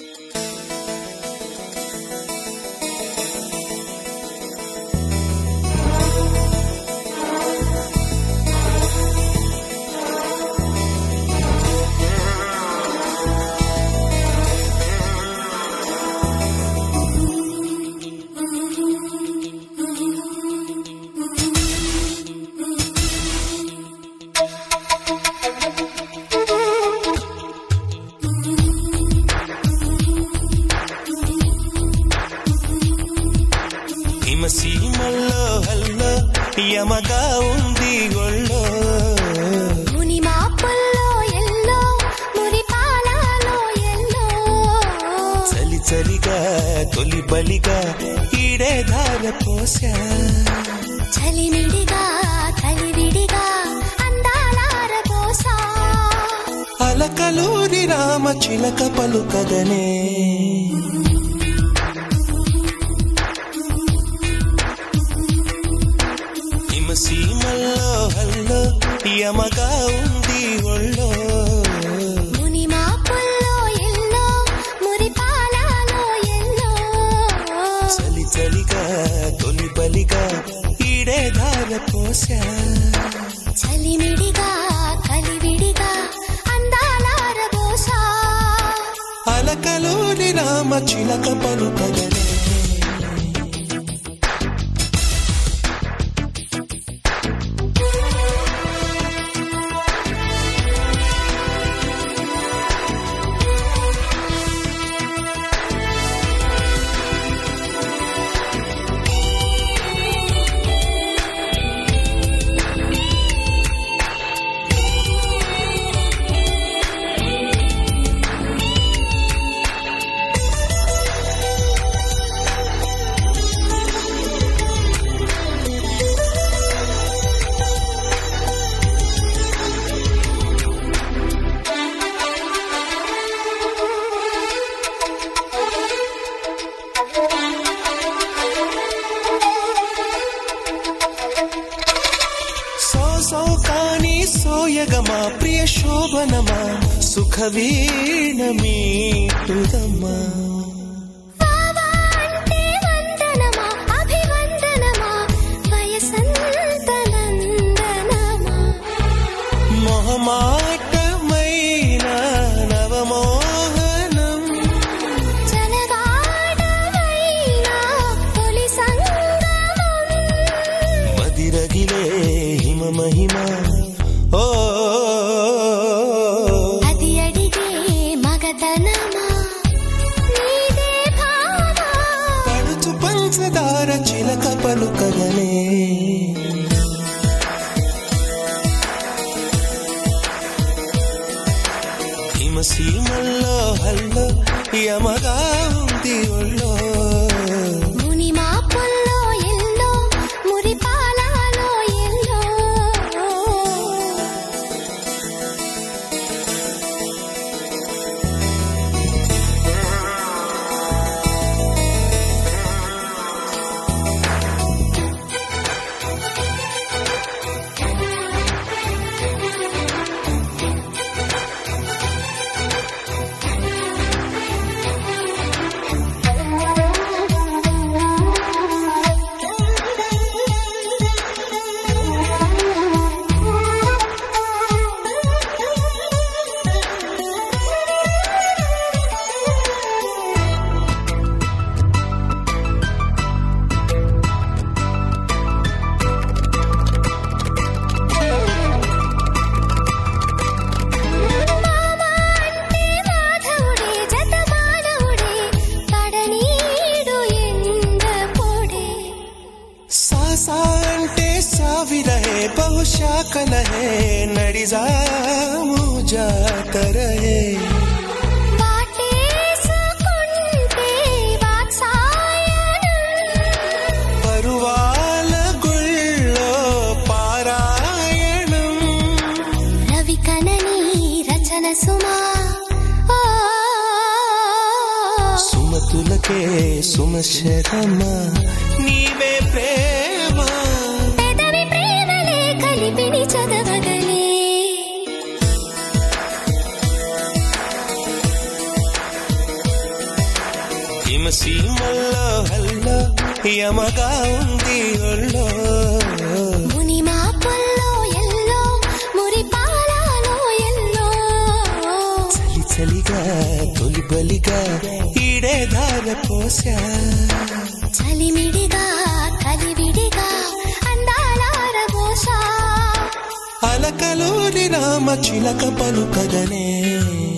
హిమసీమల్లో hello యమగా ఉంది ఒళ్ళో ముని మాపుల్లో ఎల్లో మురి పాలలో ఎల్లో చలి చలిగా తొలి బలిగా ఈడే ధార పోసా చలిమిడిగా కలివిడిగా అందాలార పోసా అలకలూరి రామ చిలక పలుకదనే హిమసీమల్లో హల్లో యమగా ఉంది ఒళ్ళో ముని మాపుల్లో ఎల్లో మురి పాలలో ఎల్లో చలి చలిగా తొలి బలిగా ఈడే ధార పోసా చలిమిడిగా కలివిడిగా అందాలార పోసా అలకలూరి రామ చిలక పలుకదనే సో సో కాని సోయగమా ప్రియ శోభనమా సుఖ వీణ మీటుదమ్మా బావా అంటే వందనమా అభివందనమా వయసంత నందనమా మొహమాటమైన నవమోహనం జనగాడవైనా తొలి సంగమం మదిరగిలే హిమ మహిమ ఓ అది అడిగే మగతనమా నీదే భావా పడుచు పంచదార చిలక పలుకగనే హిమసీమల్లో హల్లో యమగా ఉంది ఒళ్ళో ముని మాపుల్లో ఎల్లో మురి పాలలో ఎల్లో మామా అంటే మాధవుడే జత మానవుడే పడనీడు ఎండ పొడే సాసా అంటే ಸಾವಿರಹೇ ಬಹುಶಾಖಲಹೇ ನಡಿಜಾಮು ಜಾತರಹೇ వాటేసుకుంటే వాత్సాయనం పరువాల గుళ్ళో పారాయణం రవి కనని రచన సుమా ఓ సుమతులకే సుమశరమ నీవే ప్రేమ పెదవి ప్రేమలే కలిపిని చదవగలే సీమ సీమల్లో హల్లో యమగా ఉంది ఒళ్ళో ముని మాపుల్లో ఎల్లో మురి పాలలో ఎల్లో చలి చలిగా తొలి బలిగా ఈడే ధార పోసా చలిమిడిగా కలివిడిగా అందాలార బోషా అలకలోని రామ చిలక పలుకదనే